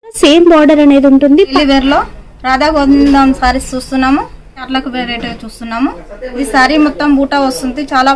Same border అనేది ఉంటుంది wear లో రాధా గోవిందం సారీస్ చూస్తున్నాము అట్లకు వెరైటీ చూస్తున్నాము ఈ సారీ మొత్తం బూటా వస్తుంది చాలా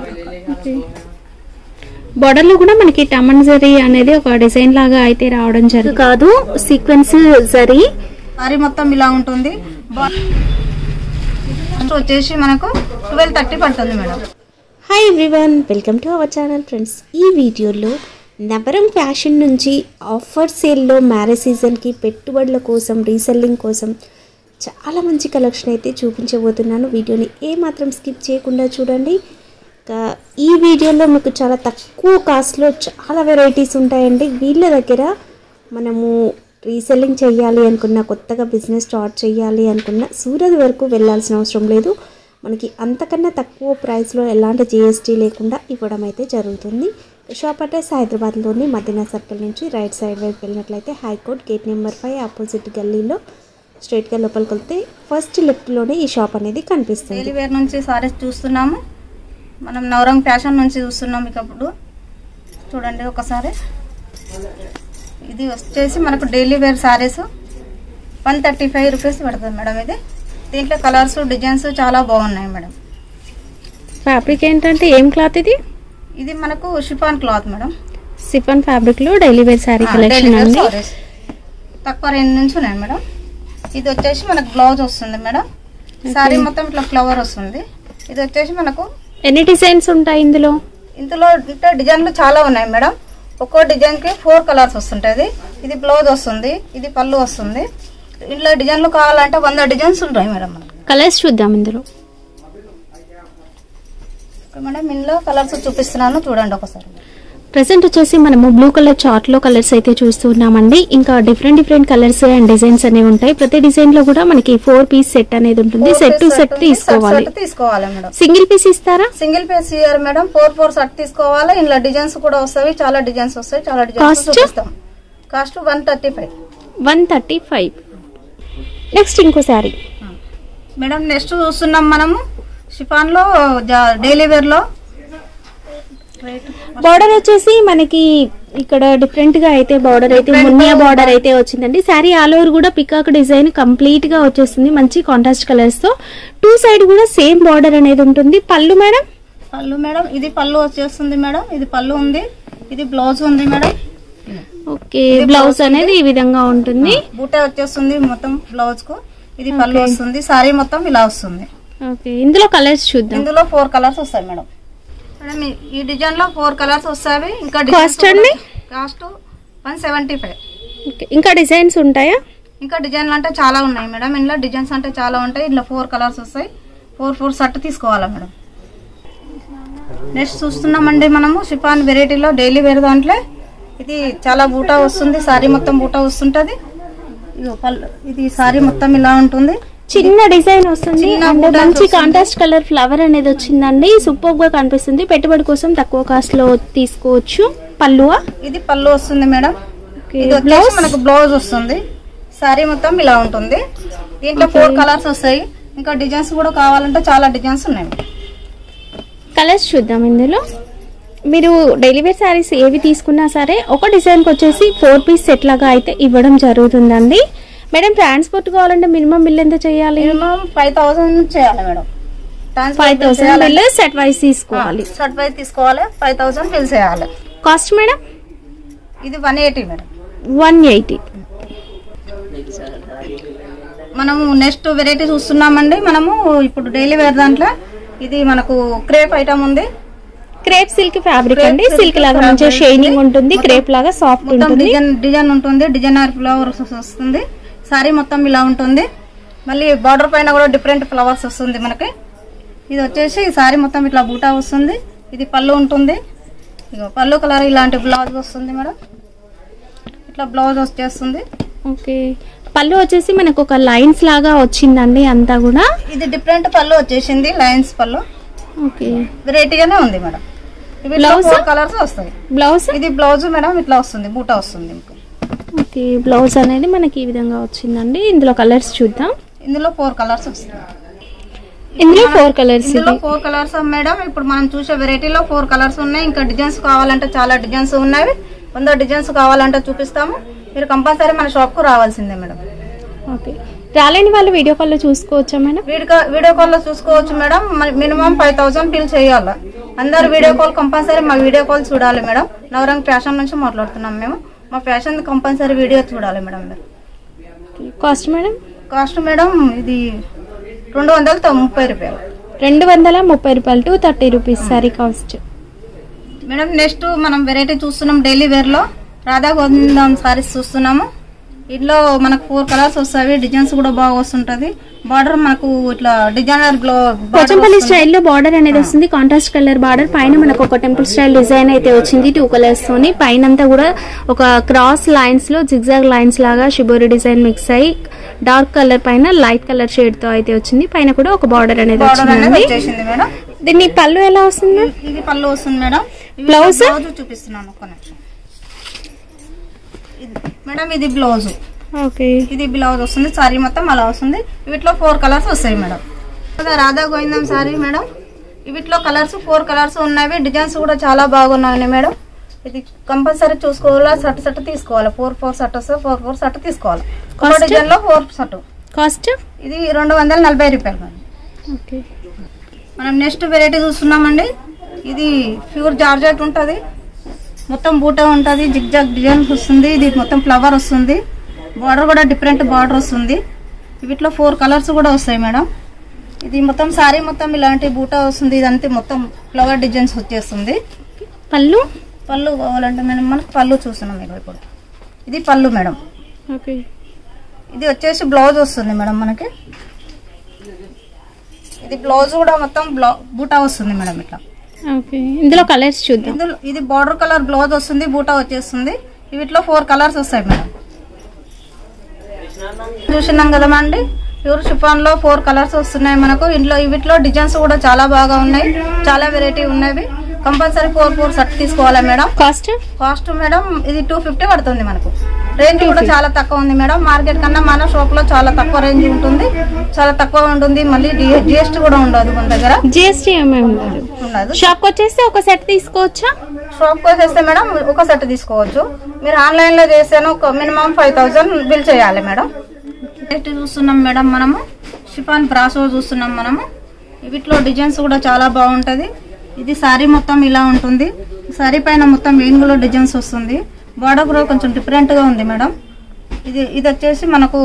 బార్డర్ లో కూడా మనకి టమన్ జరీ అనేది ఒక డిజైన్ లాగా అయితే రావడం జరుగుతుంది కాదు సీక్వెన్స్ జరీ సారీ మొత్తం ఇలా ఉంటుంది బా- వచ్చేసి మనకు ట్వెల్వ్ థర్టీ పడుతుంది madam hi everyone welcome to our channel friends ఈ వీడియోలో నవరం ఫ్యాషన్ నుంచి ఆఫర్ సేల్లో మ్యారేజ్ సీజన్కి పెట్టుబడుల కోసం రీసెల్లింగ్ కోసం చాలా మంచి కలెక్షన్ అయితే చూపించబోతున్నాను వీడియోని ఏమాత్రం స్కిప్ చేయకుండా చూడండి ఇంకా ఈ వీడియోలో మీకు చాలా తక్కువ కాస్ట్లో చాలా వెరైటీస్ ఉంటాయండి వీళ్ళ దగ్గర మనము రీసెల్లింగ్ చేయాలి అనుకున్న కొత్తగా బిజినెస్ స్టార్ట్ చేయాలి అనుకున్న సూరత్ వరకు వెళ్ళాల్సిన అవసరం లేదు మనకి అంతకన్నా తక్కువ ప్రైస్లో ఎలాంటి జిఎస్టీ లేకుండా ఇవ్వడం అయితే జరుగుతుంది షాప్ అడ్రస్ హైదరాబాద్లోని మదీనా సర్కిల్ నుంచి రైట్ సైడ్ వైపు వెళ్ళినట్లయితే high court gate number five opposite గల్లీలో స్ట్రైట్గా లోపలికి వెళ్తే ఫస్ట్ లెఫ్ట్లోనే ఈ షాప్ అనేది కనిపిస్తుంది డైలీ వేర్ నుంచి సారీస్ చూస్తున్నాము మనం నవరంగ్ ఫ్యాషన్ నుంచి చూస్తున్నాం ఇక ఇప్పుడు చూడండి ఒకసారి ఇది వచ్చేసి మనకు daily wear sarees one thirty five rupees madam మేడం ఇది దీంట్లో కలర్స్ డిజైన్స్ చాలా బాగున్నాయి మేడం ఫ్యాబ్రిక్ ఏంటంటే ఏం క్లాత్ ఇది ఇది మనకు chiffon cloth madam chiffon fabric లో డైలీ వేర్ శారీ ఆ, కలెక్షన్ daily wear అండి sarees. తక్కువ రేంజ్ నుంచి ఉన్నాయి మేడం ఇది వచ్చేసి మనకు బ్లౌజ్ వస్తుంది మేడం సారీ మొత్తం ఇట్లా ఫ్లవర్ వస్తుంది ఇది వచ్చేసి మనకు ఎన్ని డిజైన్స్ ఉంటాయి ఇందులో ఇందులో ఇంకా డిజైన్లు చాలా ఉన్నాయి మేడం ఒక్కో డిజైన్ కి ఫోర్ కలర్స్ వస్తుంటది ఇది బ్లౌజ్ వస్తుంది ఇది పళ్ళు వస్తుంది ఇంట్లో డిజైన్లు కావాలంటే వంద డిజైన్స్ ఉంటాయి మేడం మనకు. కలర్స్ చూద్దాం ఇందులో ఓకే మేడం ఇందులో కలర్స్ చూపిస్తున్నాను చూడండి ఒకసారి ప్రెసెంట్ వచ్చేసి మనము బ్లూ కలర్ చార్ట్ లో కలర్స్ అయితే చూస్తున్నామండి ఇంకా different different colours and designs అనేవి ఉంటాయి ప్రతి డిజైన్ లో కూడా మనకి ఫోర్ పీస్ సెట్ అనేది ఉంటుంది సెట్ టు సెట్ ఉంది, తీసుకోవాలి set తీసుకోవాలి మేడం సింగిల్ పీస్ ఇస్తారా సింగిల్ పీస్ ఇయర్ మేడం ఫోర్ ఫోర్ షర్ట్ తీసుకోవాలి ఇందులో డిజైన్స్ కూడా వస్తాయి చాలా డిజైన్స్ వస్తాయి చాలా డిజైన్స్ Cost? చూపిస్తాం cost one thirty five one thirty five next ఇంకో శారీ మేడం నెక్స్ట్ చూస్తున్నాం మనము షిఫాన్ లో డైలీ వేర్ లో బార్డర్ వచ్చేసి మనకి ఇక్కడ డిఫరెంట్ గా అయితే బార్డర్ అయితే మున్నియా బార్డర్ అయితే వచ్చిందండి శారీ ఆల్ ఓవర్ కూడా పికాక్ డిజైన్ కంప్లీట్ గా వచ్చేస్తుంది మంచి కాంట్రాస్ట్ కలర్స్ తో టూ సైడ్ కూడా సేమ్ బార్డర్ అనేది ఉంటుంది పళ్ళు మేడం పళ్ళు మేడం ఇది పళ్ళు వచ్చేస్తుంది మేడం ఇది పళ్ళు ఉంది ఇది బ్లౌజ్ ఉంది మేడం ఓకే బ్లౌజ్ అనేది ఈ విధంగా ఉంటుంది బూటా వచ్చేస్తుంది మొత్తం బ్లౌజ్ కు ఇది పళ్ళు వస్తుంది సారీ మొత్తం ఇలా వస్తుంది ఓకే ఇందులో కలర్స్ చూద్దాం ఇందులో ఫోర్ కలర్స్ వస్తాయి మేడం మేడం ఈ- ఈ డిజైన్ లో ఫోర్ కలర్స్ వస్తాయి ఇంకా Cost అండి? Cost one seventy five okay ఇంకా డిజైన్స్ ఉంటాయా ఇంకా డిజైన్లు అంటే చాలా ఉన్నాయి మేడం ఇందులో డిజైన్స్ అంటే చాలా ఉంటాయి ఇందులో ఫోర్ కలర్స్ వస్తాయి ఫోర్ ఫోర్ షర్ట్ తీసుకోవాలా మేడం నెక్స్ట్ చూస్తున్నామండి మనము షిఫాన్ వెరైటీలో డైలీ వేర్ దాంట్లో ఇది చాలా బూటా వస్తుంది సారీ మొత్తం బూటా వస్తుంటది ఇదిగో పళ్ళు ఇది సారీ మొత్తం ఇలా ఉంటుంది చిన్న డిజైన్ వస్తుంది చిన్న అండ్ బూటాస్ మంచి వస్తుంది. కాంట్రాస్ట్ కలర్ ఫ్లవర్ అనేది వచ్చిందండి సూపర్ గా కనిపిస్తుంది పెట్టుబడి కోసం తక్కువ కాస్ట్ లో తీసుకోవచ్చు పళ్ళువా ఇది పళ్ళు వస్తుంది మేడం ఓకే ఇది వచ్చేసి బ్లౌజ్ మనకు బ్లౌజ్ వస్తుంది సారీ మొత్తం ఇలా ఉంటుంది దీంట్లో ఫోర్ కలర్స్ వస్తాయి ఇంకా డిజైన్స్ కూడా కావాలంటే చాలా డిజైన్స్ ఉన్నాయి కలర్స్ చూద్దాం ఇందులో మీరు డైలీ వేర్ శారీస్ ఏవి తీసుకున్నా సరే ఒక డిజైన్కి వచ్చేసి ఫోర్ పీస్ సెట్ లాగా అయితే ఇవ్వడం జరుగుతుందండి మేడం ట్రాన్స్పోర్ట్ కావాలంటే మినిమం బిల్ ఎంత చేయాలి మినిమం ఫైవ్ థౌసండ్ చేయాలి madam five thousand bill set wise తీసుకోవాలి షర్ట్ వైజ్ తీసుకోవాలి ఫైవ్ థౌసండ్ బిల్ చేయాలి కాస్ట్ మేడం ఇది one eighty madam one eighty మనము నెక్స్ట్ వెరైటీ చూస్తున్నామండి మనము ఇప్పుడు డైలీ వేర్ దాంట్లో ఇది మనకు క్రేప్ ఐటమ్ ఉంది క్రేప్ సిల్క్ ఫ్యాబ్రిక్ Crepe అండి silk సిల్క్ లాగా మంచిగా fabric షైనింగ్ ఉంది. ఉంటుంది మొత్తం- క్రేప్ లాగా సాఫ్ట్ మొత్తం ఉంటుంది డిజైన్ డిజైన్ ఉంటుంది డిజైనర్ ఫ్లవర్స్ వస్తుంది సారీ మొత్తం ఇలా ఉంటుంది మళ్ళీ బార్డర్ పైన కూడా డిఫరెంట్ ఫ్లవర్స్ వస్తుంది మనకి ఇది వచ్చేసి సారీ మొత్తం ఇట్లా బూటా వస్తుంది ఇది పళ్ళు ఉంటుంది ఇగో పళ్ళు కలర్ ఇలాంటి బ్లౌజ్ వస్తుంది మేడం ఇట్లా బ్లౌజ్ వచ్చేస్తుంది ఓకే పళ్ళు వచ్చేసి మనకు ఒక లైన్స్ లాగా వచ్చిందండి అంతా కూడా ఇది డిఫరెంట్ పళ్ళు వచ్చేసింది లైన్స్ పళ్ళు ఓకే వెరైటీగానే ఉంది మేడం ఇవి Blouse? ఫోర్ కలర్స్ వస్తాయి బ్లౌజ్ ఇది బ్లౌజ్ మేడం ఇట్లా వస్తుంది బూటా వస్తుంది మీకు ఓకే బ్లౌజ్ అనేది మనకి ఈ విధంగా వచ్చిందండి ఇందులో కలర్స్ చూద్దాం ఇందులో ఫోర్ కలర్స్ వస్తాయి ఇందులో ఫోర్ కలర్స్ ఇందులో ఫోర్ కలర్స్ మేడం ఇప్పుడు మనం చూసే వెరైటీలో ఫోర్ కలర్స్ ఉన్నాయి ఇంకా డిజైన్స్ కావాలంటే చాలా డిజైన్స్ ఉన్నాయి వంద డిజైన్స్ కావాలంటే చూపిస్తాము మీరు కంపల్సరీ మన షాప్కు రావాల్సిందే మేడం ఓకే రాలేని వాళ్ళు వీడియో కాల్లో చూసుకోవచ్చా మేడం వీడియో వీడియో కాల్లో చూసుకోవచ్చు madam minimum five thousand bill చేయాలి అందరు వీడియో కాల్ కంపల్సరీ మా వీడియో కాల్ చూడాలి మేడం నవరంగ్ ఫ్యాషన్ నుంచి మాట్లాడుతున్నాం మేము మా ఫ్యాషన్ కంపల్సరీ వీడియో చూడాలి మేడం మీరు కాస్ట్ మేడం కాస్ట్ మేడం ఇది రెండు వందల తొ- ముప్పై రూపాయలు రెండు వందల ముప్పై రూపాయలు two thirty rupees saree cost madam next మనం వెరైటీ చూస్తున్నాం డైలీ వేర్ లో రాధా గోవిందం సారీస్ చూస్తున్నాము ఇందులో మనకు ఫోర్ కలర్స్ వస్తాయి డిజైన్స్ కూడా బాగా వస్తుంటది బార్డర్ మనకు ఇట్లా డిజైనర్ గ్లో పోచంపల్లి స్టైల్లో బార్డర్ అనేది వస్తుంది కాంట్రాస్ట్ కలర్ బార్డర్ పైన మనకు ఒక టెంపుల్ స్టైల్ డిజైన్ అయితే వచ్చింది టూ కలర్స్ తోని పైన అంతా కూడా ఒక క్రాస్ లైన్స్ లో జిగ్జాగ్ లైన్స్ లాగా షిబోరి డిజైన్ మిక్స్ అయ్యి డార్క్ కలర్ పైన లైట్ కలర్ షేడ్ తో అయితే వచ్చింది పైన కూడా ఒక బార్డర్ అనేది బార్డర్ అనేది వచ్చింది వచ్చేసింది మేడం దీన్ని పళ్ళు ఎలా వస్తుంది ఇది పళ్ళు వస్తుంది మేడం ఇవి Blouse? బ్లౌజ్ చూపిస్తున్నాను ఒక్క నిమిషం ఇది- మేడం ఇది బ్లౌజ్ ఓకే ఇది బ్లౌజ్ వస్తుంది సారీ మొత్తం అలా వస్తుంది వీటిలో ఫోర్ కలర్స్ వస్తాయి మేడం అదే రాధా గోవిందం సారీ మేడం వీటిలో కలర్స్ ఫోర్ కలర్స్ ఉన్నాయి డిజైన్స్ కూడా చాలా బాగున్నాయి మేడం ఇది కంపల్సరీ చూసుకోవాలా సట్ సట్ తీసుకోవాలి ఫోర్ ఫోర్ సట్ వస్తే ఫోర్ ఫోర్ సట్ తీసుకోవాలి ఒక Cost? డిజైన్ లో ఫోర్ సట్ కాస్ట్ ఇది రెండు వందల నలభై రూపాయలు మేడం ఓకే మనం నెక్స్ట్ వెరైటీ చూస్తున్నామండి ఇది ప్యూర్ జార్జెట్ ఉంటుంది మొత్తం బూట ఉంటుంది జిగ్ జాగ్ డిజైన్ వస్తుంది ఇది మొత్తం ఫ్లవర్ వస్తుంది బార్డర్ కూడా డిఫరెంట్ బార్డర్ వస్తుంది వీటిలో ఫోర్ కలర్స్ కూడా వస్తాయి మేడం ఇది మొత్తం సారీ మొత్తం ఇలాంటి బూట వస్తుంది ఇదంతా మొత్తం ఫ్లవర్ డిజైన్స్ వచ్చేస్తుంది పళ్ళు పళ్ళు కావాలంటే మేడం మనకు పళ్ళు చూస్తున్నాం మీకు ఇప్పుడు ఇది పళ్ళు మేడం ఓకే ఇది వచ్చేసి బ్లౌజ్ వస్తుంది మేడం మనకి ఇది బ్లౌజ్ కూడా మొత్తం బ్లౌ బూటా వస్తుంది మేడం ఇట్లా ఓకే ఇందులో కలర్స్ చూద్దాం ఇందులో ఇది బార్డర్ కలర్ బ్లౌజ్ వస్తుంది బూటా వచ్చేస్తుంది వీటిలో ఫోర్ కలర్స్ వస్తాయి మేడం చూసినాం కదా అండి ప్యూర్ షిఫాన్ లో ఫోర్ కలర్స్ వస్తున్నాయి మనకు ఇంట్లో వీటిలో డిజైన్స్ కూడా చాలా బాగా ఉన్నాయి చాలా వెరైటీ ఉన్నవి కంపల్సరీ ఫోర్ ఫోర్ షర్ట్ తీసుకోవాలా మేడం కాస్ట్ కాస్ట్ మేడం ఇది టూ ఫిఫ్టీ పడుతుంది మనకు రేంజ్ కూడా చాలా తక్కువ ఉంది మేడం మార్కెట్ కన్నా మన షాప్ లో చాలా తక్కువ రేంజ్ ఉంటుంది చాలా తక్కువ ఉంటుంది మళ్ళీ జిఎస్టీ కూడా ఉండదు మన దగ్గర జిఎస్టీ ఏమేమి ఉండదు ఉండదు షాప్కి వచ్చేస్తే ఒక సెట్ తీసుకోవచ్చా షాప్ వచ్చేస్తే మేడం ఒక సెట్ తీసుకోవచ్చు మీరు ఆన్లైన్ లో చేసాను ఒక మినిమం ఫైవ్ థౌసండ్ బిల్ చేయాలి మేడం నెక్స్ట్ చూస్తున్నాం మేడం మనము షిఫాన్ బ్రాసో చూస్తున్నాం మనము వీటిలో డిజైన్స్ కూడా చాలా బాగుంటది ఇది సారీ మొత్తం ఇలా ఉంటుంది సారీ పైన మొత్తం వేణుగులో డిజైన్స్ వస్తుంది బార్డర్ కూడా కొంచెం డిఫరెంట్ గా ఉంది మేడం ఇది ఇది వచ్చేసి మనకు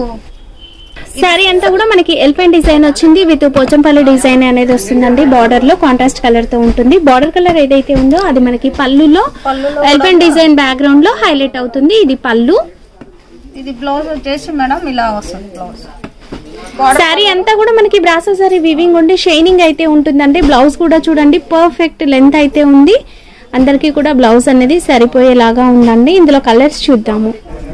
సారీ అంతా కూడా మనకి ఎల్పెన్ డిజైన్ వచ్చింది విత్ పోచంపల్లి డిజైన్ అనేది వస్తుందండి బార్డర్ లో కాంట్రాస్ట్ కలర్ తో ఉంటుంది బార్డర్ కలర్ ఏదైతే ఉందో అది మనకి పళ్ళులో పళ్ళులో ఎల్పెన్ డిజైన్ బ్యాక్గ్రౌండ్ లో హైలైట్ అవుతుంది ఇది పళ్ళు ఇది బ్లౌజ్ వచ్చేసి మేడం ఇలా వస్తుంది బ్లౌజ్ సారీ అంతా కూడా మనకి బ్రాసో సారీ వివింగ్ ఉండి షైనింగ్ అయితే ఉంటుందండి బ్లౌజ్ కూడా చూడండి పర్ఫెక్ట్ లెంత్ అయితే ఉంది అందరికీ కూడా బ్లౌజ్ అనేది సరిపోయేలాగా ఉందండి ఇందులో కలర్స్ చూద్దాము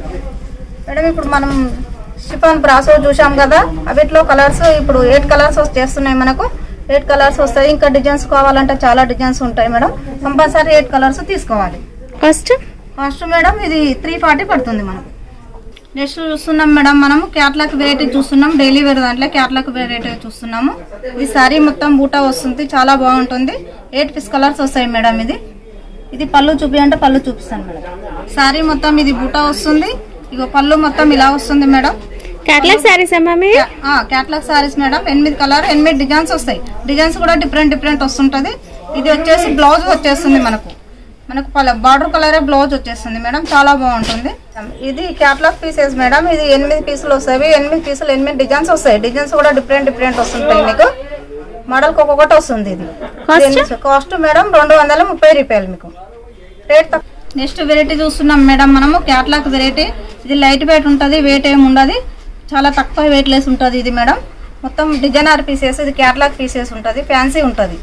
మేడం ఇప్పుడు మనం షిఫాన్ బ్రాసో చూసాం కదా వీటిలో కలర్స్ ఇప్పుడు ఎయిట్ కలర్స్ చేస్తున్నాయి మనకు ఎయిట్ కలర్స్ వస్తాయి ఇంకా డిజైన్స్ కావాలంటే చాలా డిజైన్స్ ఉంటాయి మేడం కంపల్సరీ ఎయిట్ కలర్స్ తీసుకోవాలి ఫస్ట్ కాస్ట్ మేడం ఇది త్రీ ఫార్టీ పడుతుంది మనకు నెక్స్ట్ చూస్తున్నాం మేడం మనము క్యాట్లాక్ వెరైటీ చూస్తున్నాం డైలీ వేర్ దాంట్లో క్యాట్లాక్ వెరైటీ చూస్తున్నాము ఇది సారీ మొత్తం బూటా వస్తుంది చాలా బాగుంటుంది ఎయిట్ పీస్ కలర్స్ వస్తాయి మేడం ఇది ఇది పళ్ళు చూపి అంటే పళ్ళు చూపిస్తాను మేడం సారీ మొత్తం ఇది బూటా వస్తుంది ఇగో పళ్ళు మొత్తం ఇలా వస్తుంది మేడం క్యాట్లాగ్ సారీస్ అమ్మా మీ క్యాట్లాగ్ సారీస్ మేడం ఎనిమిది కలర్ ఎనిమిది డిజైన్స్ వస్తాయి డిజైన్స్ కూడా డిఫరెంట్ డిఫరెంట్ వస్తుంటది ఇది వచ్చేసి బ్లౌజ్ వచ్చేస్తుంది మనకు మనకు బార్డర్ కలరే బ్లౌజ్ వచ్చేస్తుంది మేడం చాలా బాగుంటుంది ఇది క్యాట్లాగ్ పీసెస్ మేడం ఇది ఎనిమిది పీసులు వస్తాయి ఎనిమిది పీసులు ఎనిమిది డిజైన్స్ వస్తాయి డిజైన్స్ కూడా డిఫరెంట్ డిఫరెంట్ వస్తుంటాయి మీకు మోడల్ ఒక్కొక్కటి వస్తుంది ఇది Cost? కాస్ట్ మేడం రెండు వందల ముప్పై రూపాయలు మీకు రేట్ నెక్స్ట్ వెరైటీ చూస్తున్నాం మేడం మనము క్యాట్లాగ్ వెరైటీ ఇది లైట్ వెయిట్ ఉంటుంది వెయిట్ ఏమి ఉండదు చాలా తక్కువ వెయిట్ లెస్ ఉంటుంది ఇది మేడం మొత్తం డిజైనర్ పీసెస్ ఇది క్యాట్లాగ్ పీసెస్ ఉంటుంది ఫ్యాన్సీ ఉంటుంది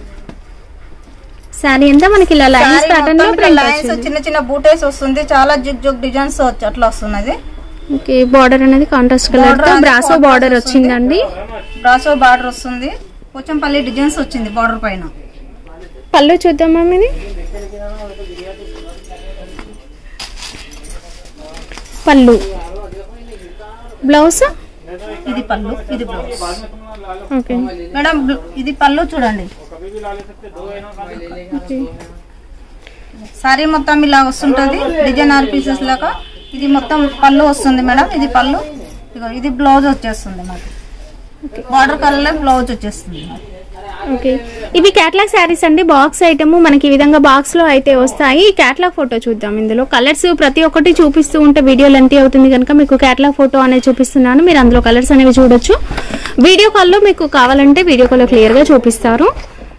సారీ అంతా మనకి ఇలా లైన్స్ Saree ప్యాటర్న్ లో మొత్తం ఇట్లా ప్రింట్ లైన్స్ వచ్చింది చిన్న చిన్న బూటేస్ వస్తుంది చాలా జిగ్ జుగ్ డిజైన్స్ అట్లా వస్తున్నది ఓకే బార్డర్ అనేది కాంట్రాస్ట్ కలర్ Border తో అనేది బ్రాసో contrast బార్డర్ వస్తుంది. వచ్చిందండి బ్రాసో బార్డర్ వస్తుంది పోచంపల్లి డిజైన్స్ వచ్చింది బార్డర్ పైన పళ్ళు చూద్దామా ఇది పళ్ళు బ్లౌజ్ ఇది పళ్ళు ఇది బ్లౌజ్ ఓకే మేడం బ్ల- ఇది పళ్ళు చూడండి ఓకే సారీ మొత్తం ఇలా వస్తుంటది డిజైనర్ పీసెస్ లాగా ఇది మొత్తం పళ్ళు వస్తుంది మేడం ఇది పళ్ళు ఇగో ఇది బ్లౌజ్ వచ్చేస్తుంది మాకు బార్డర్ కలర్ బ్లౌజ్ వచ్చేస్తుంది ఓకే ఇవి క్యాట్లాగ్ శారీస్ అండి బాక్స్ ఐటమ్ మనకి ఈ విధంగా బాక్స్ లో అయితే వస్తాయి ఈ క్యాట్లాగ్ ఫోటో చూద్దాం ఇందులో కలర్స్ ప్రతి ఒక్కటి చూపిస్తూ ఉంటే వీడియో లెంత్ అవుతుంది కనుక మీకు క్యాట్లాగ్ ఫోటో అనేది చూపిస్తున్నాను మీరు అందులో కలర్స్ అనేవి చూడొచ్చు వీడియో కాల్లో మీకు కావాలంటే వీడియో కాల్లో క్లియర్ గా చూపిస్తారు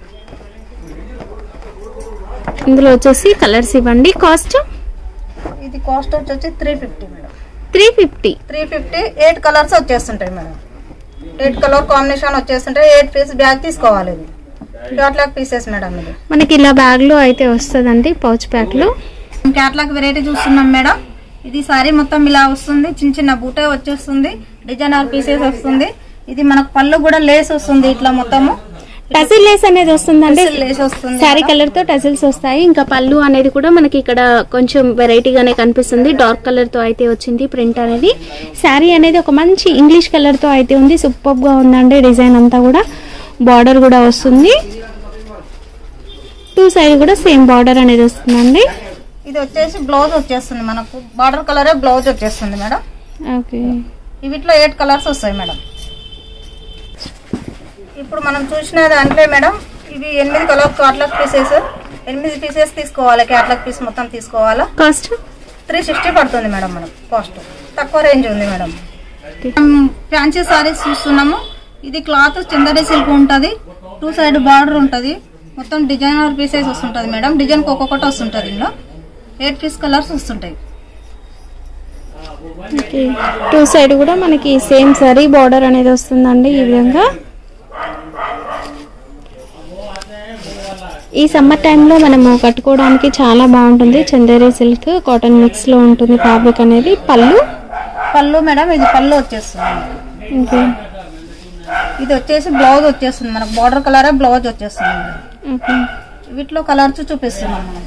ఇందులో వచ్చేసి కలర్స్ ఇవ్వండి కాస్ట్ ఇది కాస్ట్ వచ్చేసి three fifty madam three fifty three fifty eight colours వచ్చేస్తుంటాయి మేడం ఎయిట్ కలర్ కాంబినేషన్ వచ్చేస్తుంటాయి ఎయిట్ పీస్ బ్యాగ్ తీసుకోవాలి ఇది క్యాట్లాగ్ పీసెస్ మేడం ఇది మనకి ఇలా బ్యాగ్ లో అయితే వస్తుందండి పౌచ్ ప్యాక్ లో క్యాట్లాగ్ వెరైటీ చూస్తున్నాం మేడం ఇది సారీ మొత్తం ఇలా వస్తుంది చిన్న చిన్న బూటే వచ్చేస్తుంది డిజైనర్ పీసెస్ వస్తుంది ఇది మనకు పళ్ళు కూడా లేస్ వస్తుంది ఇట్లా మొత్తము టజిల్ లేస్ అనేది వస్తుందండి లేస్ వస్తుంది శారీ కలర్ తో టజిల్స్ వస్తాయి ఇంకా పళ్ళు అనేది కూడా మనకి ఇక్కడ కొంచెం వెరైటీగానే కనిపిస్తుంది డార్క్ కలర్ తో అయితే వచ్చింది ప్రింట్ అనేది శారీ అనేది ఒక మంచి ఇంగ్లీష్ కలర్ తో అయితే ఉంది సూపర్ గా ఉందండి డిజైన్ అంతా కూడా బార్డర్ కూడా వస్తుంది టూ సైడ్ కూడా సేమ్ బార్డర్ అనేది వస్తుందండి ఇది వచ్చేసి బ్లౌజ్ వచ్చేస్తుంది మనకు బార్డర్ కలరే బ్లౌజ్ వచ్చేస్తుంది మేడం ఓకే వీటిలో ఎయిట్ కలర్స్ వస్తాయి మేడం ఇప్పుడు మనం చూసిన దాంట్లో మేడం ఇవి ఎనిమిది కలర్ క్యాట్లాగ్ పీసెస్ ఎనిమిది పీసెస్ తీసుకోవాలి క్యాట్లాగ్ పీస్ మొత్తం తీసుకోవాలా కాస్ట్ త్రీ సిక్స్టీ పడుతుంది మేడం మనం కాస్ట్ తక్కువ రేంజ్ ఉంది మేడం ఫ్యాన్సీ సారీస్ చూస్తున్నాము ఇది క్లాత్ చందరి సిల్క్ ఉంటుంది టూ సైడ్ బార్డర్ ఉంటుంది మొత్తం డిజైనర్ పీసెస్ వస్తుంటుంది మేడం డిజైన్ ఒక్కొక్కటి వస్తుంటుంది ఇందులో ఎయిట్ పీస్ కలర్స్ వస్తుంటాయి ఓకే టూ సైడ్ కూడా మనకి సేమ్ సరీ బార్డర్ అనేది వస్తుందండి ఈ విధంగా ఈ సమ్మర్ టైంలో మనము కట్టుకోవడానికి చాలా బాగుంటుంది చందేరి సిల్క్ కాటన్ మిక్స్ లో ఉంటుంది ఫ్యాబ్రిక్ అనేది పళ్ళు పళ్ళు మేడం ఇది పళ్ళు వచ్చేస్తుంది ఓకే ఇది వచ్చేసి బ్లౌజ్ వచ్చేస్తుంది మనకు బార్డర్ కలరే బ్లౌజ్ వచ్చేస్తుంది మేడం. ఓకే వీటిలో కలర్స్ చూపిస్తున్నాం మనం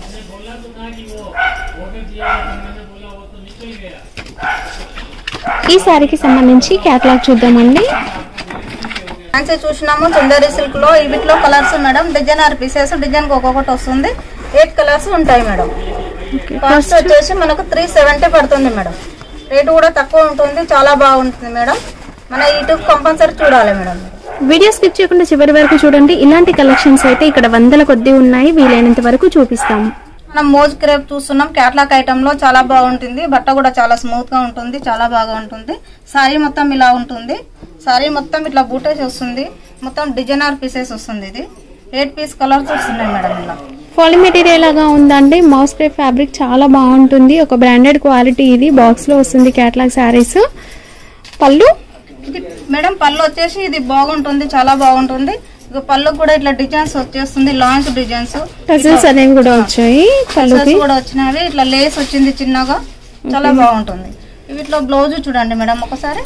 ఈ శారీకి సంబంధించి క్యాటలాగ్ చూద్దామండి ఫ్యాన్సీ చూసినాము చందేరి సిల్క్ లో వీటిలో colours madam designer pieces design ఒక్కొక్కటి వస్తుంది ఎయిట్ కలర్స్ ఉంటాయి మేడం ఓకే కాస్ట్ వచ్చేసి మనకు త్రీ సెవెంటీ పడుతుంది మేడం రేటు కూడా తక్కువ ఉంటుంది చాలా బాగుంటుంది మేడం మన యూట్యూబ్ కంపల్సరీ చూడాలి మేడం వీడియో స్కిప్ చేయకుండా చివరి వరకు చూడండి ఇలాంటి కలెక్షన్స్ అయితే ఇక్కడ వందల కొద్ది ఉన్నాయి వీలైనంత వరకు చూపిస్తాము మనం మోజ్ క్రేప్ చూస్తున్నాం క్యాట్లాక్ ఐటమ్ లో చాలా బాగుంటుంది బట్ట కూడా చాలా స్మూత్ గా ఉంటుంది చాలా బాగా ఉంటుంది సారీ మొత్తం ఇలా ఉంటుంది సారీ మొత్తం ఇట్లా బూటేస్ వస్తుంది మొత్తం డిజైనర్ పీసెస్ వస్తుంది ఇది ఎయిట్ పీస్ కలర్స్ వస్తున్నాయి మేడం ఇలా పాలి మెటీరియల్ లాగా ఉందండి మౌస్ క్రేప్ ఫ్యాబ్రిక్ చాలా బాగుంటుంది ఒక బ్రాండెడ్ క్వాలిటీ ఇది బాక్స్ లో వస్తుంది క్యాట్లాగ్ శారీస్ పళ్ళు ఇది మేడం పళ్ళు వచ్చేసి ఇది బాగుంటుంది చాలా బాగుంటుంది ఇక పళ్ళు కూడా ఇట్లా డిజైన్స్ వచ్చేస్తుంది లాంగ్ డిజైన్స్ టజిల్స్ అనేవి కూడా వచ్చాయి పళ్ళుకి కూడా వచ్చినవి ఇట్లా లేస్ వచ్చింది చిన్నగా చాలా బాగుంటుంది వీటిలో బ్లౌజ్ చూడండి మేడం ఒకసారి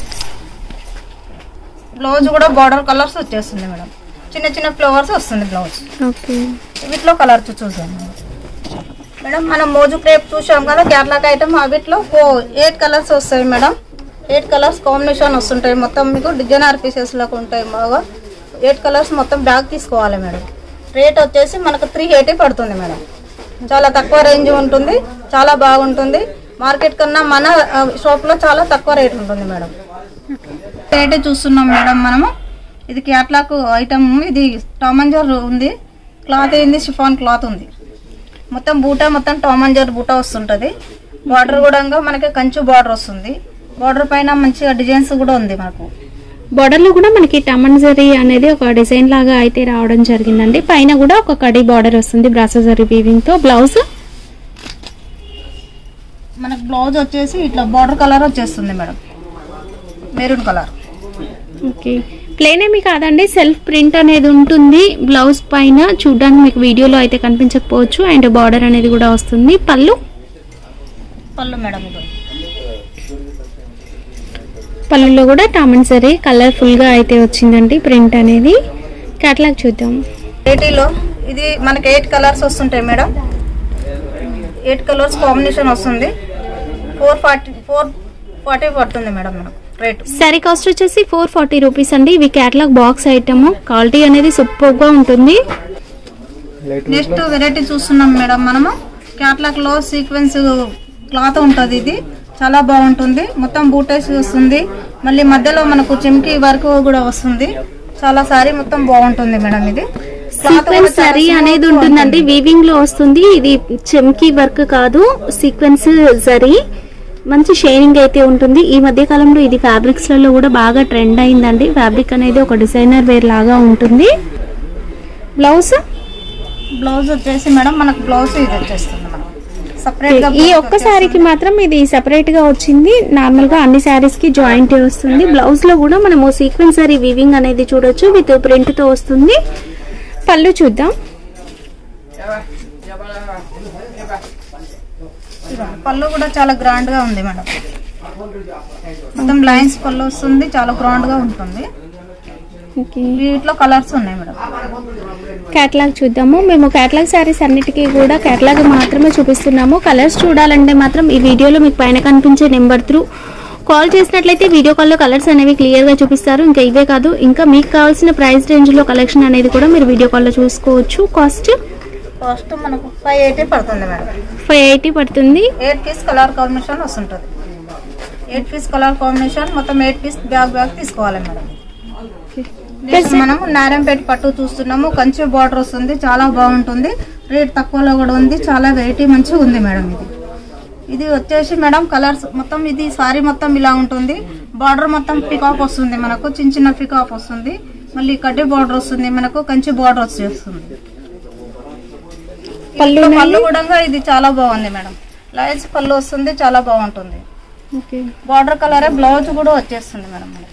బ్లౌజ్ కూడా బార్డర్ కలర్స్ వచ్చేస్తుంది మేడం చిన్న చిన్న ఫ్లవర్స్ వస్తుంది బ్లౌజ్ ఓకే వీటిలో కలర్స్ చూసాం మేడం మనం మోజు క్రేప్ చూసాం కదా కేరళకి ఐటమ్ వీటిలో ఎయిట్ కలర్స్ వస్తాయి మేడం ఎయిట్ కలర్స్ కాంబినేషన్ వస్తుంటాయి మొత్తం మీకు డిజైనర్ పీసెస్ లాగా ఉంటాయి బాగా ఎయిట్ కలర్స్ మొత్తం బ్యాగ్ తీసుకోవాలి మేడం రేట్ వచ్చేసి మనకు త్రీ ఎయిటీ పడుతుంది మేడం చాలా తక్కువ రేంజ్ ఉంటుంది చాలా బాగుంటుంది మార్కెట్ కన్నా మన షాప్లో చాలా తక్కువ రేట్ ఉంటుంది మేడం రేట్ చూస్తున్నాం మేడం మనము ఇది క్యాట్లాక్ ఐటమ్ ఇది టామంజర్ ఉంది క్లాత్ ఏంది షిఫాన్ క్లాత్ ఉంది మొత్తం బూటా మొత్తం టామంజర్ బూటా వస్తుంటుంది బార్డర్ కూడా మనకి కంచు బార్డర్ వస్తుంది బార్డర్ పైన మంచిగా డిజైన్స్ కూడా ఉంది మనకు బార్డర్ లో కూడా మనకి టమన్ జరీ అనేది ఒక డిజైన్ లాగా అయితే రావడం జరిగిందండి పైన కూడా ఒక కడి బార్డర్ వస్తుంది బ్రాసో జరీ వీవింగ్ తో బ్లౌజ్ మనకు బ్లౌజ్ వచ్చేసి ఇట్లా బార్డర్ కలర్ వచ్చేస్తుంది madam maroon colour okay plain ఏమి కాదండి సెల్ఫ్ ప్రింట్ అనేది ఉంటుంది బ్లౌజ్ పైన చూడడానికి మీకు వీడియోలో అయితే కనిపించకపోవచ్చు అండ్ బార్డర్ అనేది కూడా వస్తుంది పళ్ళు పళ్ళు మేడం ఇది పళ్ళులో కూడా టామన్ సరీ కలర్ఫుల్ గా అయితే వచ్చిందండి ప్రింట్ అనేది క్యాట్లాగ్ చూద్దాం ఎయిటీలో ఇది మనకి ఎయిట్ కలర్స్ వస్తుంటాయి మేడం ఎయిట్ కలర్స్ కాంబినేషన్ వస్తుంది ఫోర్ ఫార్టీ ఫోర్ ఫార్టీ పడుతుంది మేడం మనకు రేట్ సారీ కాస్ట్ వచ్చేసి ఫోర్ ఫార్టీ రూపీస్ అండి ఇవి క్యాట్లాగ్ బాక్స్ ఐటమ్ క్వాలిటీ అనేది సూపర్ గా ఉంటుంది నెక్స్ట్ వెరైటీ చూస్తున్నాం మేడం మనము క్యాట్లాక్ లో సీక్వెన్స్ క్లాత్ ఉంటుంది ఇది చాలా బాగుంటుంది మొత్తం బూటేసి వస్తుంది మళ్ళీ మధ్యలో మనకు చెమ్కి వర్క్ కూడా వస్తుంది చాలా సారీ మొత్తం బాగుంటుంది మేడం ఇది Cloth కూడా సీక్వెన్స్ చాలా సరీ smooth అనేది గా ఉంటుందండి వీవింగ్ లో వస్తుంది ఇది చెమ్కి వర్క్ కాదు సీక్వెన్స్ జరీ మంచి షైనింగ్ అయితే ఉంటుంది ఈ మధ్య కాలంలో ఇది ఫ్యాబ్రిక్స్ లలో కూడా బాగా ట్రెండ్ అయిందండి ఫ్యాబ్రిక్ అనేది ఒక డిజైనర్ వేర్ లాగా ఉంటుంది బ్లౌజ్ బ్లౌజ్ వచ్చేసి మేడం మనకు బ్లౌజ్ ఇది వచ్చేస్తుంది మేడం సపరేట్ గా ఈ blouse ఒక్క శారీకి మాత్రం ఇది సెపరేట్ గా వచ్చింది నార్మల్ గా అన్ని శారీస్ కి జాయింట్ వస్తుంది బ్లౌజ్ లో కూడా మనము సీక్వెన్స్ సారీ వీవింగ్ అనేది చూడొచ్చు విత్ ప్రింట్ తో వస్తుంది పళ్ళు చూద్దాం ఇదిగోండి. పళ్ళు కూడా చాలా గ్రాండ్ గా ఉంది మేడం మొత్తం లైన్స్ పళ్ళు వస్తుంది చాలా గ్రాండ్ గా ఉంటుంది ఓకే వీటిలో కలర్స్ ఉన్నాయి మేడం కేటలాగ్ చూద్దాము మేము కేటలాగ్ శారీస్ అన్నిటికీ కూడా కేటలాగ్ మాత్రమే చూపిస్తున్నాము కలర్స్ చూడాలంటే మాత్రం ఈ వీడియోలో మీకు పైన కనిపించే నెంబర్ త్రూ కాల్ చేసినట్లయితే వీడియో కాల్లో కలర్స్ అనేవి క్లియర్గా చూపిస్తారు ఇంకా ఇవే కాదు ఇంకా మీకు కావాల్సిన ప్రైస్ రేంజ్లో కలెక్షన్ అనేది కూడా మీరు వీడియో కాల్లో చూసుకోవచ్చు కాస్ట్ కాస్ట్ మనకు ఫైవ్ ఎయిటీ పడుతుంది మేడం ఫైవ్ ఎయిటీ పడుతుంది ఎయిట్ పీస్ కలర్ కాంబినేషన్ వస్తుంటుంది ఎయిట్ పీస్ కలర్ కాంబినేషన్ మొత్తం ఎయిట్ పీస్ బ్యాగ్ బ్యాగ్ తీసుకోవాలి మేడం నెక్స్ట్ మనం నారాయణపేట పట్టు చూస్తున్నాము కంచి బార్డర్ వస్తుంది చాలా బాగుంటుంది రేట్ తక్కువలో కూడా ఉంది చాలా వెరైటీ మంచిగా ఉంది మేడం ఇది ఇది వచ్చేసి మేడం కలర్స్ మొత్తం ఇది సారీ మొత్తం ఇలా ఉంటుంది బార్డర్ మొత్తం పికాక్ వస్తుంది మనకు చిన్న చిన్న పికాక్ వస్తుంది మళ్ళీ కడ్డీ బార్డర్ వస్తుంది మనకు కంచి బార్డర్ వచ్చేస్తుంది పళ్ళు ఇంట్లో పళ్ళు కూడా ఇది చాలా బాగుంది మేడం లైన్స్ పళ్ళు వస్తుంది చాలా బాగుంటుంది ఓకే బార్డర్ కలరే బ్లౌజ్ కూడా వచ్చేస్తుంది మేడం మనకి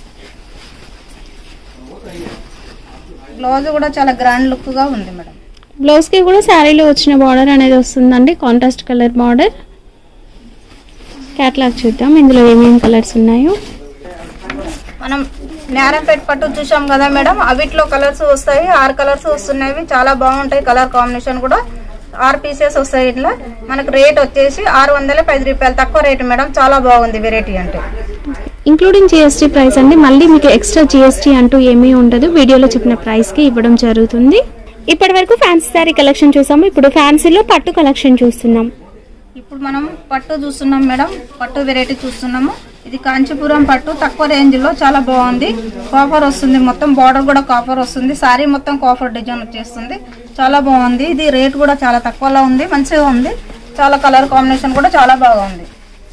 బ్లౌజ్ కూడా చాలా గ్రాండ్ లుక్ గా ఉంది మేడం బ్లౌజ్ కి కూడా శారీలో వచ్చిన బార్డర్ అనేది వస్తుందండి కాంట్రాస్ట్ కలర్ బార్డర్ కేటలాగ్ చూద్దాం ఇందులో ఏమేమి కలర్స్ ఉన్నాయో మనం నారాయణపేట పట్టు చూసాం కదా మేడం అవిట్లో కలర్స్ వస్తాయి ఆరు కలర్స్ వస్తున్నాయి చాలా బాగుంటాయి కలర్ కాంబినేషన్ కూడా ఆరు పీసెస్ వస్తాయి ఇట్లా మనకు రేట్ వచ్చేసి ఆరు వందల పది రూపాయలు తక్కువ రేటు మేడం చాలా బాగుంది వెరైటీ అంటే ఇంక్లూడింగ్ జిఎస్టీ ప్రైస్ అండి మళ్ళీ మీకు ఎక్స్ట్రా జిఎస్టీ అంటూ ఏమీ ఉండదు వీడియోలో చెప్పిన ప్రైస్ కి ఇవ్వడం జరుగుతుంది ఇప్పటి వరకు ఫ్యాన్సీ శారీ కలెక్షన్ చూసాము ఇప్పుడు ఫ్యాన్సీలో పట్టు కలెక్షన్ చూస్తున్నాం ఇప్పుడు మనం పట్టు చూస్తున్నాం మేడం పట్టు వెరైటీ చూస్తున్నాము ఇది కాంచీపురం పట్టు తక్కువ రేంజ్ లో చాలా బాగుంది కాఫర్ వస్తుంది మొత్తం బార్డర్ కూడా కాఫర్ వస్తుంది సారీ మొత్తం కాఫర్ డిజైన్ వచ్చేస్తుంది చాలా బాగుంది ఇది రేట్ కూడా చాలా తక్కువలో ఉంది మంచిగా ఉంది చాలా కలర్ కాంబినేషన్ కూడా చాలా బాగుంది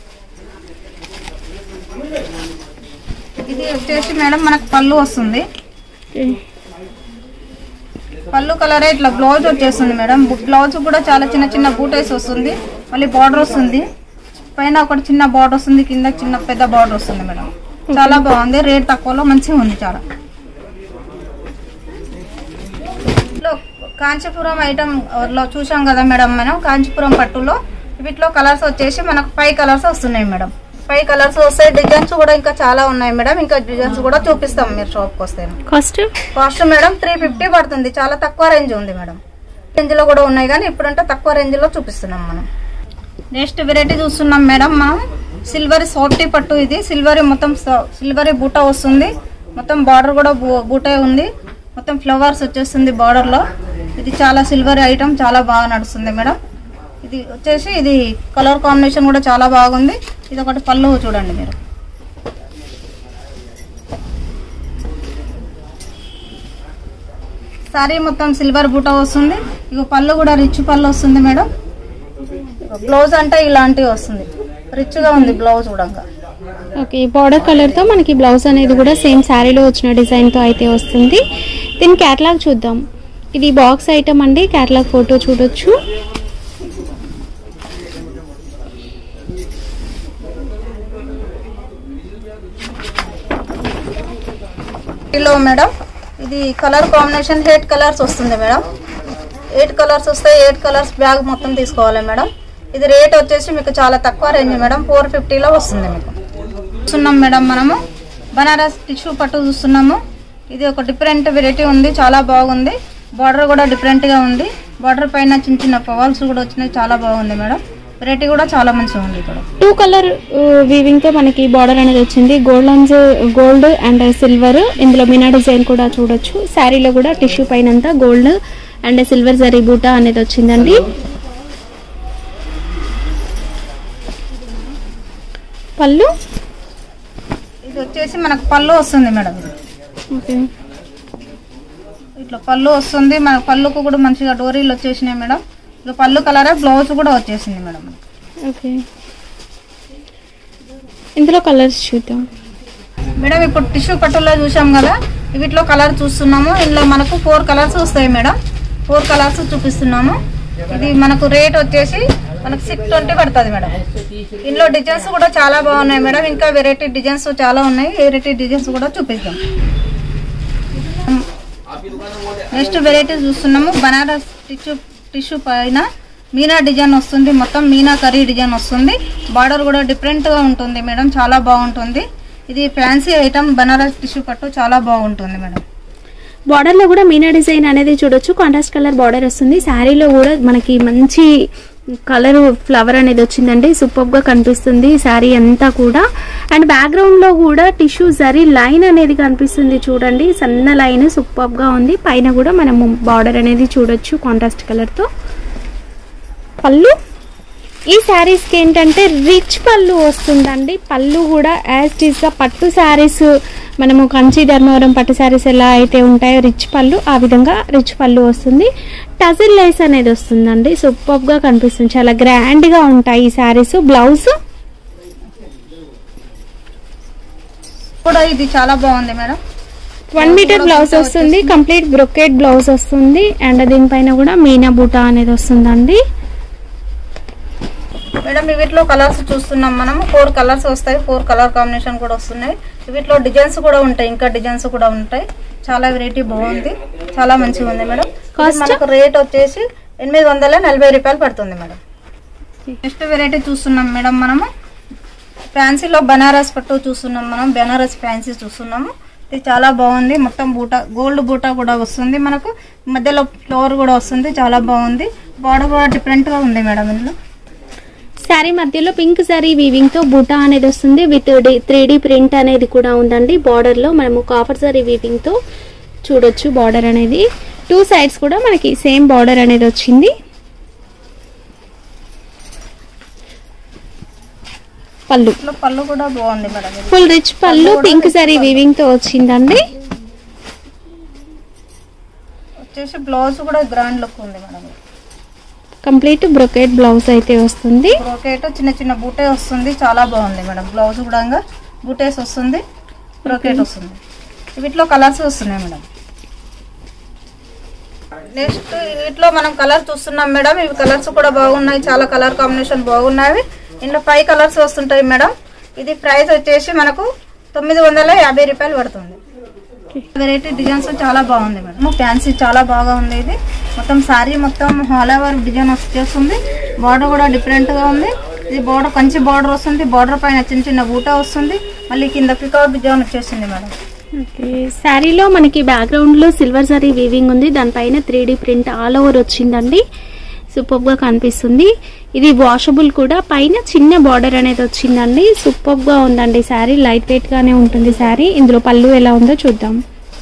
ఇది వచ్చేసి మేడం మనకు పళ్ళు వస్తుంది పళ్ళు కలరే ఇట్లా బ్లౌజ్ వచ్చేస్తుంది మేడం బు- బ్లౌజ్ కూడా చాలా చిన్న చిన్న బూటేస్ వస్తుంది మళ్ళీ బార్డర్ వస్తుంది పైన ఒకటి చిన్న బార్డర్ వస్తుంది కింద చిన్న పెద్ద బార్డర్ వస్తుంది మేడం చాలా బాగుంది రేట్ తక్కువలో మంచిగా ఉంది చాలా ఇట్లా కాంచీపురం ఐటమ్ లో చూసాం కదా మేడం మనం కాంచీపురం పట్టులో వీటిలో కలర్స్ వచ్చేసి మనకు ఫైవ్ కలర్స్ వస్తున్నాయి మేడం ఫైవ్ కలర్స్ వస్తాయి డిజైన్స్ కూడా ఇంకా చాలా ఉన్నాయి మేడం ఇంకా డిజైన్స్ కూడా చూపిస్తాం మీరు షాప్కి వస్తే cost cost madam three fifty పడుతుంది చాలా తక్కువ రేంజ్ ఉంది మేడం రేంజ్ లో కూడా ఉన్నాయి కానీ ఇప్పుడంటే తక్కువ రేంజ్ లో చూపిస్తున్నాం మనం నెక్స్ట్ వెరైటీ చూస్తున్నాం మేడం మనం సిల్వర్ సాఫ్టీ పట్టు ఇది సిల్వర్ మొత్తం సిల్వర్ బూట వస్తుంది మొత్తం బార్డర్ కూడా బూ- బూటే ఉంది మొత్తం ఫ్లవర్స్ వచ్చేస్తుంది బార్డర్ లో ఇది చాలా సిల్వర్ ఐటమ్ చాలా బాగా నడుస్తుంది మేడం ఇది వచ్చేసి ఇది కలర్ కాంబినేషన్ కూడా చాలా బాగుంది ఇది ఒకటి పళ్ళు చూడండి మీరు సారీ మొత్తం సిల్వర్ బూట వస్తుంది ఇక పళ్ళు కూడా రిచ్ పళ్ళు వస్తుంది మేడం బ్లౌజ్ అంటే ఇలాంటివి వస్తుంది రిచ్ గా ఉంది బ్లౌజ్ కూడా ఓకే బార్డర్ కలర్ తో మనకి బ్లౌజ్ అనేది కూడా సేమ్ శారీలో వచ్చిన డిజైన్ తో అయితే వస్తుంది దీని కేటలాగ్ చూద్దాం ఇది బాక్స్ ఐటమ్ అండి కేటలాగ్ ఫోటో చూడొచ్చు లో మేడం ఇది కలర్ కాంబినేషన్ ఎయిట్ కలర్స్ వస్తుంది మేడం ఎయిట్ కలర్స్ వస్తాయి ఎయిట్ కలర్స్ బ్యాగ్ మొత్తం తీసుకోవాలి మేడం ఇది రేట్ వచ్చేసి మీకు చాలా తక్కువ రేంజ్ మేడం ఫోర్ ఫిఫ్టీలో వస్తుంది మీకు చూస్తున్నాం మేడం మనము బనారస్ టిష్యూ పట్టు చూస్తున్నాము ఇది ఒక డిఫరెంట్ వెరైటీ ఉంది చాలా బాగుంది బార్డర్ కూడా డిఫరెంట్గా ఉంది బార్డర్ పైన చిన్న చిన్న పవాల్స్ కూడా వచ్చినాయి చాలా బాగుంది మేడం వెరైటీ కూడా చాలా మంచిగా ఉంది ఇక్కడ టూ కలర్ వీవింగ్ తో మనకి బార్డర్ అనేది వచ్చింది గోల్డ్ గోల్డ్ అండ్ సిల్వర్ ఇందులో మీనా డిజైన్ కూడా చూడొచ్చు శారీలో కూడా టిష్యూ పైన అంతా గోల్డ్ అండ్ సిల్వర్ జరీ బూటా అనేది వచ్చిందండి పళ్ళు ఇది వచ్చేసి మనకు పళ్ళు వస్తుంది మేడం ఇది. ఓకే ఇట్లా పళ్ళు వస్తుంది మన పళ్ళుకు కూడా మంచిగా డోరీలు వచ్చేసినాయి మేడం ఇక పళ్ళు కలరే బ్లౌజ్ కూడా వచ్చేసింది మేడం ఓకే ఇందులో కలర్స్ చూద్దాం మేడం ఇప్పుడు టిష్యూ పట్టులో చూసాం కదా వీటిలో కలర్ చూస్తున్నాము ఇందులో మనకు ఫోర్ కలర్స్ వస్తాయి మేడం ఫోర్ కలర్స్ చూపిస్తున్నాము ఇది మనకు రేట్ వచ్చేసి మనకు సిక్స్ ట్వంటీ పడుతుంది మేడం ఇందులో డిజైన్స్ కూడా చాలా బాగున్నాయి మేడం ఇంకా వెరైటీ డిజైన్స్ చాలా ఉన్నాయి వెరైటీ డిజైన్స్ కూడా చూపిద్దాం నెక్స్ట్ వెరైటీ చూస్తున్నాము బనారస్ టిష్యూ టిష్యూ పైన మీనా డిజైన్ వస్తుంది మొత్తం మీనా కర్రీ డిజైన్ వస్తుంది బార్డర్ కూడా డిఫరెంట్గా ఉంటుంది మేడం చాలా బాగుంటుంది ఇది ఫ్యాన్సీ ఐటమ్ బనారస్ టిష్యూ పట్టు చాలా బాగుంటుంది మేడం బార్డర్లో కూడా మీనా డిజైన్ అనేది చూడొచ్చు కాంట్రాస్ట్ కలర్ బార్డర్ వస్తుంది శారీలో కూడా మనకి మంచి కలర్ ఫ్లవర్ అనేది వచ్చిందండి సూపర్ గా కనిపిస్తుంది శారీ అంతా కూడా అండ్ బ్యాక్గ్రౌండ్ లో కూడా టిష్యూ జరీ లైన్ అనేది కనిపిస్తుంది చూడండి సన్న లైన్ సూపర్ గా ఉంది పైన కూడా మనము బార్డర్ అనేది చూడొచ్చు కాంట్రాస్ట్ కలర్ తో పళ్ళు ఈ శారీస్కి ఏంటంటే రిచ్ పళ్ళు వస్తుందండి పళ్ళు కూడా యాజ్ గా పట్టు శారీస్ మనము కంచి ధర్మవరం పట్టు శారీస్ ఎలా అయితే ఉంటాయో రిచ్ పళ్ళు ఆ విధంగా రిచ్ పళ్ళు వస్తుంది టజిల్ లైస్ అనేది వస్తుందండి సూపర్ గా కనిపిస్తుంది చాలా గ్రాండ్ గా ఉంటాయి ఈ శారీస్ బ్లౌజ్ కూడా ఇది చాలా బాగుంది మేడం వన్ మీటర్ బ్లౌజ్ వస్తుంది కంప్లీట్ బ్రొకెట్ బ్లౌజ్ వస్తుంది అండ్ దీనిపైన కూడా మీనా బూటా అనేది వస్తుందండి మేడం వీటిలో కలర్స్ చూస్తున్నాం మనం ఫోర్ కలర్స్ వస్తాయి ఫోర్ కలర్ కాంబినేషన్ కూడా వస్తున్నాయి వీటిలో డిజైన్స్ కూడా ఉంటాయి ఇంకా డిజైన్స్ కూడా ఉంటాయి చాలా వెరైటీ బాగుంది చాలా మంచిగా ఉంది మేడం Cost? ఇది మనకు రేట్ వచ్చేసి ఎనిమిది వందల నలభై రూపాయలు పడుతుంది మేడం నెక్స్ట్ వెరైటీ చూస్తున్నాం మేడం మనము ఫ్యాన్సీలో బనారస్ పట్టు చూస్తున్నాం మనం బనారస్ ఫ్యాన్సీ చూస్తున్నాము ఇది చాలా బాగుంది మొత్తం బూటా గోల్డ్ బూటా కూడా వస్తుంది మనకు మధ్యలో ఫ్లవర్ కూడా వస్తుంది చాలా బాగుంది బార్డర్ కూడా డిఫరెంట్గా ఉంది మేడం ఇందులో శారీ మధ్యలో పింక్ శారీ వీవింగ్ తో బుటా అనేది వస్తుంది విత్ త్రీ డి ప్రింట్ అనేది కూడా ఉందండి బార్డర్ లో మనము కాఫర్ శారీ వీవింగ్ తో చూడొచ్చు బార్డర్ అనేది టూ సైడ్స్ కూడా మనకి సేమ్ బార్డర్ అనేది వచ్చింది పళ్ళు ఇందులో పళ్ళు కూడా బాగుంది మేడం ఇది ఫుల్ రిచ్ పళ్ళు పింక్ శారీ వీవింగ్ తో వచ్చిందండి వచ్చేసి బ్లౌజ్ కూడా గ్రాండ్ లుక్ ఉంది మేడం కంప్లీట్ బ్రొకెట్ బ్లౌజ్ అయితే వస్తుంది బ్రోకేట్ చిన్న చిన్న బూటే వస్తుంది చాలా బాగుంది మేడం బ్లౌజ్ కూడా బూటేస్ వస్తుంది బ్రోకేట్ వస్తుంది వీటిలో కలర్స్ వస్తున్నాయి మేడం నెక్స్ట్ వీటిలో మనం కలర్ చూస్తున్నాం మేడం ఇవి కలర్స్ కూడా బాగున్నాయి చాలా కలర్ కాంబినేషన్ బాగున్నాయి ఇందులో ఫైవ్ కలర్స్ వస్తుంటాయి మేడం ఇది ప్రైస్ వచ్చేసి మనకు తొమ్మిది వందల యాభై రూపాయలు పడుతుంది వెరైటీ డిజైన్స్ చాలా బాగుంది మేడం ఫ్యాన్సీ చాలా బాగా ఉంది ఇది మొత్తం శారీ మొత్తం హాల్ ఓవర్ డిజైన్ వచ్చేస్తుంది బార్డర్ కూడా డిఫరెంట్ గా ఉంది ఇది బార్డర్ కంచి బార్డర్ వస్తుంది బార్డర్ పైన చిన్న చిన్న బూటా వస్తుంది మళ్ళీ కింద పికౌట్ డిజైన్ వచ్చేసింది మేడం ఓకే శారీలో మనకి బ్యాక్గ్రౌండ్ లో సిల్వర్ సారీ వీవింగ్ ఉంది దానిపైన three D print all over వచ్చిందండి సూపర్ గా కనిపిస్తుంది ఇది వాషబుల్ కూడా పైన చిన్న బార్డర్ అనేది వచ్చిందండి సూపర్ గా ఉందండి శారీ లైట్ వెయిట్ గానే ఉంటుంది శారీ ఇందులో పళ్ళు ఎలా ఉందో చూద్దాం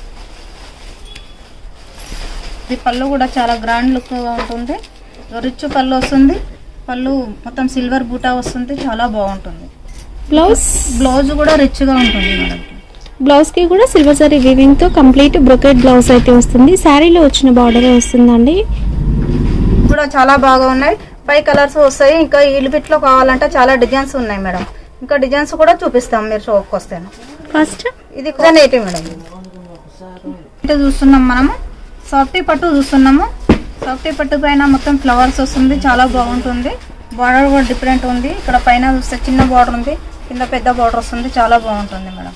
ఇది పళ్ళు కూడా చాలా గ్రాండ్ లుక్ గా ఉంటుంది రిచ్ పళ్ళు వస్తుంది పళ్ళు మొత్తం సిల్వర్ బూటా వస్తుంది చాలా బాగుంటుంది బ్లౌజ్ బ్లౌజ్ కూడా రిచ్ గా ఉంటుంది మేడం బ్లౌజ్ కి కూడా సిల్వర్ సారీ వీవింగ్ తో కంప్లీట్ బ్రొకెట్ బ్లౌజ్ అయితే వస్తుంది శారీలో వచ్చిన బార్డర్ వస్తుందండి కూడా చాలా బాగా ఉన్నాయి ఫైవ్ కలర్స్ వస్తాయి ఇంకా ఈ లో కావాలంటే చాలా డిజైన్స్ ఉన్నాయి మేడం ఇంకా డిజైన్స్ కూడా చూపిస్తాం మీరు షోకి వస్తేను ఫస్ట్ ఇది కూడా నేటి మేడం ఇది చూస్తున్నాం మనము సాఫ్టీ పట్టు చూస్తున్నాము సాఫ్టీ పట్టు పైన మొత్తం ఫ్లవర్స్ వస్తుంది చాలా బాగుంటుంది బార్డర్ కూడా డిఫరెంట్ ఉంది ఇక్కడ పైన చూస్తే చిన్న బార్డర్ ఉంది కింద పెద్ద బార్డర్ వస్తుంది చాలా బాగుంటుంది మేడం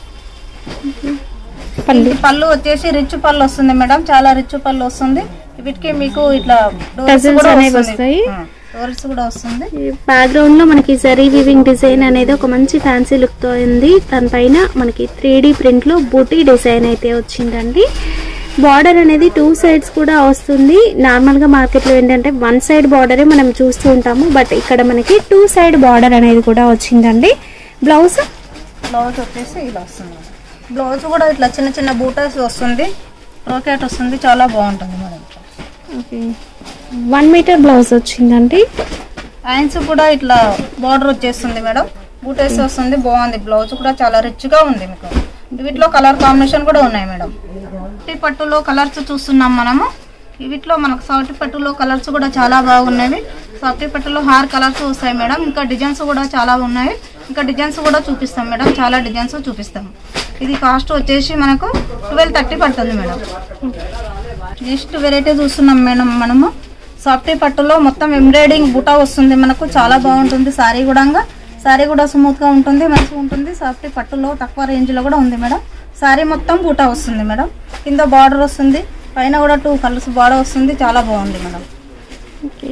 పళ్ళు ఇది పళ్ళు వచ్చేసి రిచ్ పళ్ళు వస్తుంది మేడం చాలా రిచ్ పళ్ళు వస్తుంది వీటికి మీకు ఇట్లా డోర్స్ Tassels కూడా అనేవి వస్తుంది వస్తాయి. డోర్స్ కూడా వస్తుంది బ్యాక్గ్రౌండ్ లో మనకి జరీ వీవింగ్ డిజైన్ అనేది ఒక మంచి ఫ్యాన్సీ లుక్ తో ఉంది దానిపైన మనకి త్రీ డి ప్రింట్ లో బూటీ డిజైన్ అయితే వచ్చిందండి బార్డర్ అనేది టూ సైడ్స్ కూడా వస్తుంది నార్మల్ గా మార్కెట్ లో ఏంటంటే వన్ సైడ్ బార్డరే మనం చూస్తూ ఉంటాము బట్ ఇక్కడ మనకి టూ సైడ్ బార్డర్ అనేది కూడా వచ్చిందండి బ్లౌజ్ బ్లౌజ్ వచ్చేసి ఇలా వస్తుంది బ్లౌజ్ కూడా ఇట్లా చిన్న చిన్న బూటాస్ వస్తుంది రోకెట్ వస్తుంది చాలా బాగుంటుంది madam okay one metre blouse వచ్చిందండి హ్యాండ్స్ కూడా ఇట్లా బార్డర్ వచ్చేస్తుంది మేడం బూటేసి వస్తుంది బాగుంది బ్లౌజ్ కూడా చాలా రిచ్ గా ఉంది మీకు వీటిలో కలర్ కాంబినేషన్ కూడా ఉన్నాయి మేడం సౌటి పట్టులో కలర్స్ చూస్తున్నాం మనము వీటిలో మనకు సౌటి పట్టులో కలర్స్ కూడా చాలా బాగున్నవి సౌటి పట్టులో హార్ కలర్స్ వస్తాయి మేడం ఇంకా డిజైన్స్ కూడా చాలా ఉన్నాయి ఇంకా డిజైన్స్ కూడా చూపిస్తాం మేడం చాలా డిజైన్స్ చూపిస్తాం ఇది కాస్ట్ వచ్చేసి మనకు ట్వెల్వ్ థర్టీ పడుతుంది మేడం నెక్స్ట్ వెరైటీ చూస్తున్నాం మేడం మనము సాఫ్టీ పట్టులో మొత్తం ఎంబ్రాయిడింగ్ బుటా వస్తుంది మనకు చాలా బాగుంటుంది సారీ కూడా సారీ కూడా స్మూత్ గా ఉంటుంది మంచిగా ఉంటుంది సాఫ్టీ పట్టులో తక్కువ రేంజ్ లో కూడా ఉంది మేడం సారీ మొత్తం బూటా వస్తుంది మేడం కింద బార్డర్ వస్తుంది పైన కూడా టూ కలర్స్ బార్డర్ వస్తుంది చాలా బాగుంది మేడం ఓకే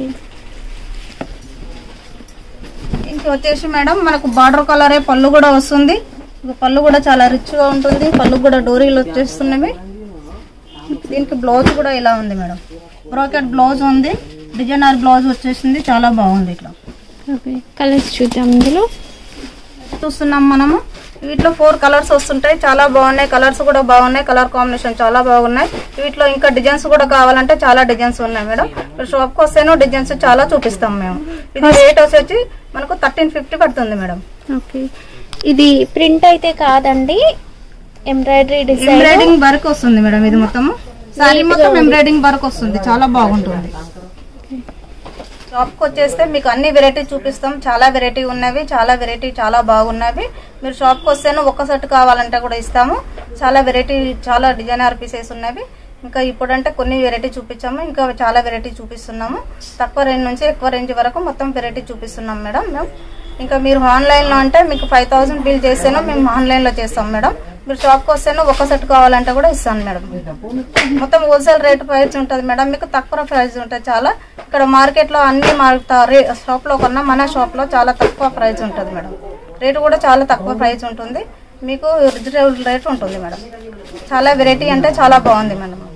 ఇంక వచ్చేసి మేడం మనకు బార్డర్ కలరే పళ్ళు కూడా వస్తుంది ఇక పళ్ళు కూడా చాలా రిచ్ గా ఉంటుంది పళ్ళు కూడా డోరీలు వచ్చేస్తున్నవి దీనికి బ్లౌజ్ కూడా ఇలా ఉంది మేడం బ్రోకెట్ బ్లౌజ్ ఉంది డిజైనర్ బ్లౌజ్ వచ్చేసింది చాలా బాగుంది ఇట్లా ఓకే కలర్స్ చూద్దాం ఇందులో చూస్తున్నాం మనము వీటిలో ఫోర్ కలర్స్ వస్తుంటాయి చాలా బాగున్నాయి కలర్స్ కూడా బాగున్నాయి కలర్ కాంబినేషన్ చాలా బాగున్నాయి వీటిలో ఇంకా డిజైన్స్ కూడా కావాలంటే చాలా డిజైన్స్ ఉన్నాయి మేడం షాప్ కి వస్తేనో డిజైన్స్ చాలా చూపిస్తాం మేము ఇది రేట్ వచ్చేసి మనకు థర్టీన్ ఫిఫ్టీ పడుతుంది మేడం ఓకే ఇది ప్రింట్ అయితే కాదండి ఎంబ్రాయిడరీ డిజైన్ ఎంబ్రాయిడింగ్ వర్క్ వస్తుంది మేడం ఇది మొత్తం సారీ మొత్తం ఎంబ్రాయిడింగ్ వర్క్ వస్తుంది చాలా బాగుంటుంది షాప్కి వచ్చేస్తే మీకు అన్ని వెరైటీ చూపిస్తాం చాలా వెరైటీ ఉన్నవి చాలా వెరైటీ చాలా బాగున్నవి మీరు షాప్కి వస్తేనే ఒక్క సెట్ కావాలంటే కూడా ఇస్తాము చాలా వెరైటీ చాలా డిజైనర్ పీసెస్ ఉన్నవి ఇంకా ఇప్పుడంటే కొన్ని వెరైటీ చూపించాము ఇంకా చాలా వెరైటీ చూపిస్తున్నాము తక్కువ రేంజ్ నుంచి ఎక్కువ రేంజ్ వరకు మొత్తం వెరైటీ చూపిస్తున్నాం మేడం మేము ఇంకా మీరు ఆన్లైన్లో అంటే మీకు ఫైవ్ థౌసండ్ బిల్ చేస్తేనో మేము ఆన్లైన్లో చేస్తాం మేడం మీరు షాప్కి వస్తేనో ఒక సెట్ కావాలంటే కూడా ఇస్తాను మేడం మొత్తం హోల్సేల్ రేట్ ప్రైస్ ఉంటుంది మేడం మీకు తక్కువ ప్రైస్ ఉంటుంది చాలా ఇక్కడ మార్కెట్లో అన్ని షాప్లో కన్నా మన షాప్లో చాలా తక్కువ ప్రైస్ ఉంటుంది మేడం రేటు కూడా చాలా తక్కువ ప్రైస్ ఉంటుంది మీకు రిజనబుల్ రేట్ ఉంటుంది మేడం చాలా వెరైటీ అంటే చాలా బాగుంది మేడం